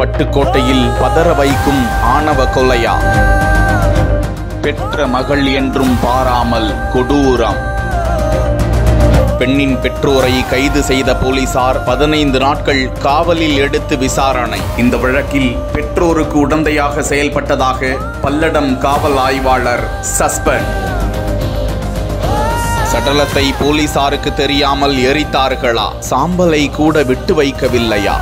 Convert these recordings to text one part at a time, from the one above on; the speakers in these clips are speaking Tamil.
பட்டுக்கோட்டையில் பதற வைக்கும் ஆணவ கொலையா பெற்ற மகள் என்றும் பாராமல் கொடூரம் பெண்ணின் பெற்றோரை கைது செய்த போலீசார் பதினைந்து நாட்கள் காவலில் எடுத்து விசாரணை இந்த வழக்கில் பெற்றோருக்கு உடந்தையாக செயல்பட்டதாக பல்லடம் காவல் ஆய்வாளர் சஸ்பெண்ட் சடலத்தை போலீசாருக்கு தெரியாமல் எரித்தார்களா சாம்பலை கூட விட்டு வைக்கவில்லையா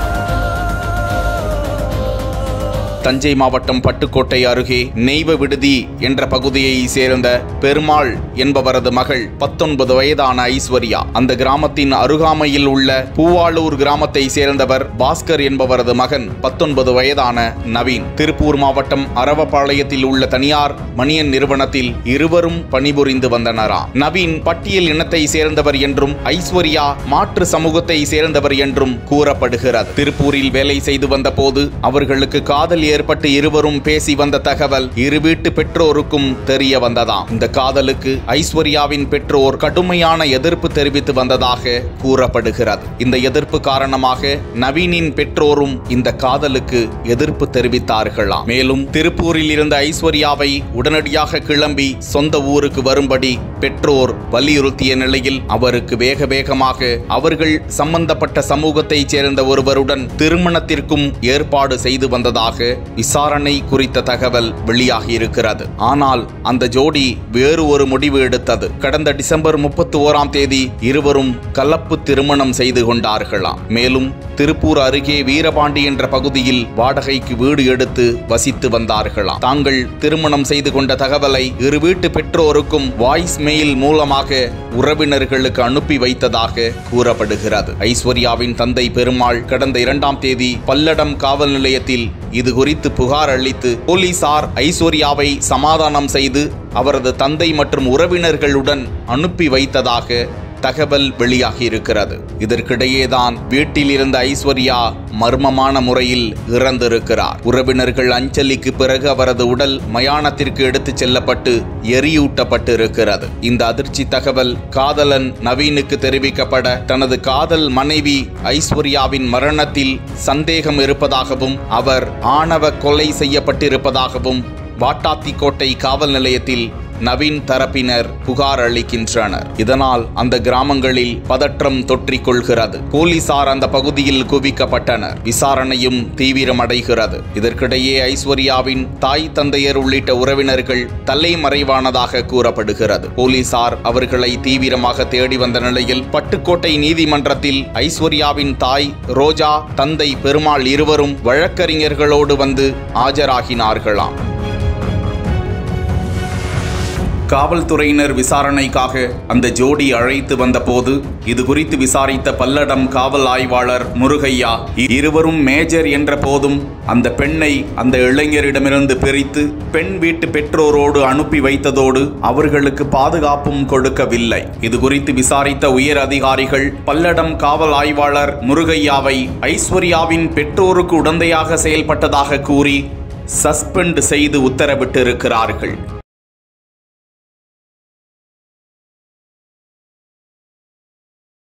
தஞ்சை மாவட்டம் பட்டுக்கோட்டை அருகே நெய்வ விடுதி என்ற பகுதியை சேர்ந்த பெருமாள் என்பவரது மகள் பத்தொன்பது வயதான ஐஸ்வர்யா அந்த கிராமத்தின் அருகாமையில் உள்ள பூவாளூர் கிராமத்தை சேர்ந்தவர் பாஸ்கர் என்பவரது மகன் பத்தொன்பது வயதான நவீன் திருப்பூர் மாவட்டம் அரவபாளையத்தில் உள்ள தனியார் மணியன் நிறுவனத்தில் இருவரும் பணிபுரிந்து வந்தனரா நவீன் பட்டியல் இனத்தை சேர்ந்தவர் என்றும் ஐஸ்வர்யா மாற்று சமூகத்தை சேர்ந்தவர் என்றும் கூறப்படுகிறது திருப்பூரில் வேலை செய்து வந்த போது அவர்களுக்கு காதல் ஏற்பட்டு இருவரும் பேசி வந்த தகவல் இரு வீட்டு பெற்றோருக்கும் தெரிய வந்ததாம் இந்த காதலுக்கு ஐஸ்வர்யாவின் பெற்றோர் கடுமையான எதிர்ப்பு தெரிவித்து வந்ததாக கூறப்படுகிறது இந்த எதிர்ப்பு காரணமாக நவீனின் பெற்றோரும் இந்த காதலுக்கு எதிர்ப்பு தெரிவித்தார்களாம் மேலும் திருப்பூரில் இருந்த ஐஸ்வர்யாவை உடனடியாக கிளம்பி சொந்த ஊருக்கு வரும்படி பெற்றோர் வலியுறுத்திய நிலையில் அவருக்கு வேக வேகமாக அவர்கள் சம்பந்தப்பட்ட சமூகத்தைச் சேர்ந்த ஒருவருடன் திருமணத்திற்கும் ஏற்பாடு செய்து வந்ததாக விசாரணை குறித்த தகவல் வெளியாகியிருக்கிறது ஆனால் அந்த ஜோடி வேறு ஒரு முடிவு எடுத்தது கடந்த டிசம்பர் முப்பத்தி ஓராம் தேதி இருவரும் கலப்பு திருமணம் செய்து கொண்டார்களாம் மேலும் திருப்பூர் அருகே வீரபாண்டி என்ற பகுதியில் வாடகைக்கு வீடு எடுத்து வசித்து வந்தார்களாம் தாங்கள் திருமணம் செய்து கொண்ட தகவலை இரு வீட்டு பெற்றோருக்கும் வாய்ஸ் மெயில் மூலமாக உறவினர்களுக்கு அனுப்பி வைத்ததாக கூறப்படுகிறது ஐஸ்வர்யாவின் தந்தை பெருமாள் கடந்த இரண்டாம் தேதி பல்லடம் காவல் நிலையத்தில் இது குறித்து புகார் அளித்து போலீசார் ஐஸ்வர்யாவை சமாதானம் செய்து அவரது தந்தை மற்றும் உறவினர்களுடன் அனுப்பி வைத்ததாக தகவல் வெளியாகி இருக்கிறது இதற்கிடையேதான் வீட்டில் இருந்த ஐஸ்வர்யா மர்மமான முறையில் இறந்திருக்கிறார் உறவினர்கள் அஞ்சலிக்கு பிறகு அவரது உடல் மயானத்திற்கு எடுத்துச் செல்லப்பட்டு எரியூட்டப்பட்டு இருக்கிறது இந்த அதிர்ச்சி தகவல் காதலன் நவீனுக்கு தெரிவிக்கப்பட தனது காதல் மனைவி ஐஸ்வர்யாவின் மரணத்தில் சந்தேகம் இருப்பதாகவும் அவர் ஆணவ கொலை செய்யப்பட்டிருப்பதாகவும் வாட்டாத்திக்கோட்டை காவல் நிலையத்தில் நவீன் தரப்பினர் புகார் அளிக்கின்றனர் இதனால் அந்த கிராமங்களில் பதற்றம் தொற்றிக் கொள்கிறது போலீசார் அந்த பகுதியில் குவிக்கப்பட்டனர் விசாரணையும் தீவிரமடைகிறது இதற்கிடையே ஐஸ்வர்யாவின் தாய் தந்தையர் உள்ளிட்ட உறவினர்கள் தலைமறைவானதாக கூறப்படுகிறது போலீசார் அவர்களை தீவிரமாக தேடி வந்த நிலையில் பட்டுக்கோட்டை நீதிமன்றத்தில் ஐஸ்வர்யாவின் தாய் ரோஜா தந்தை பெருமாள் இருவரும் வழக்கறிஞர்களோடு வந்து ஆஜராகினார்களாம் காவல்துறையினர் விசாரணைக்காக அந்த ஜோடி அழைத்து வந்தபோது இது குறித்து விசாரித்த பல்லடம் காவல் ஆய்வாளர் முருகையா இருவரும் மேஜர் என்ற போதும் அந்த பெண்ணை அந்த இளைஞரிடமிருந்து பிரித்து பெண் வீட்டு பெற்றோரோடு அனுப்பி வைத்ததோடு அவர்களுக்கு பாதுகாப்பும் கொடுக்கவில்லை இது குறித்து விசாரித்த உயர் அதிகாரிகள் பல்லடம் காவல் ஆய்வாளர் முருகையாவை ஐஸ்வர்யாவின் பெற்றோருக்கு உடந்தையாக செயல்பட்டதாக கூறி சஸ்பெண்ட் செய்து உத்தரவிட்டிருக்கிறார்கள்